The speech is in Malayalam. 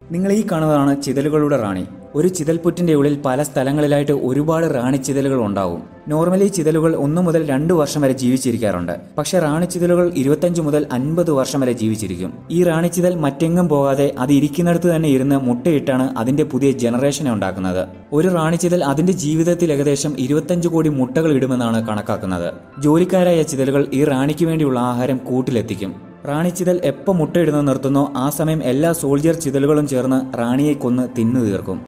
നിങ്ങൾ ഈ കാണുന്നതാണ് ചിതലുകളുടെ റാണി ഒരു ചിതൽപുറ്റിന്റെ ഉള്ളിൽ പല സ്ഥലങ്ങളിലായിട്ട് ഒരുപാട് റാണി ചിതലുകൾ ഉണ്ടാവും നോർമലി ചിതലുകൾ ഒന്ന് മുതൽ രണ്ട് വർഷം വരെ ജീവിച്ചിരിക്കാറുണ്ട് പക്ഷെ റാണി ചിതലുകൾ ഇരുപത്തഞ്ച് മുതൽ അൻപത് വർഷം വരെ ജീവിച്ചിരിക്കും ഈ റാണി ചിതൽ മറ്റെങ്ങും പോകാതെ അത് ഇരിക്കുന്നിടത്ത് തന്നെ ഇരുന്ന് മുട്ടയിട്ടാണ് അതിന്റെ പുതിയ ജനറേഷനെ ഉണ്ടാക്കുന്നത് ഒരു റാണി ചിതൽ അതിന്റെ ജീവിതത്തിൽ ഏകദേശം ഇരുപത്തഞ്ച് കോടി മുട്ടകൾ ഇടുമെന്നാണ് കണക്കാക്കുന്നത് ജോലിക്കാരായ ചിതലുകൾ ഈ റാണിക്ക് വേണ്ടിയുള്ള ആഹാരം കൂട്ടിലെത്തിക്കും റാണി ചിതൽ എപ്പോൾ മുട്ടയിടുന്നത് നിർത്തുന്നോ ആ സമയം എല്ലാ സോൾജിയർ ചിതലുകളും ചേർന്ന് റാണിയെ കൊന്ന് തിന്നു തീർക്കും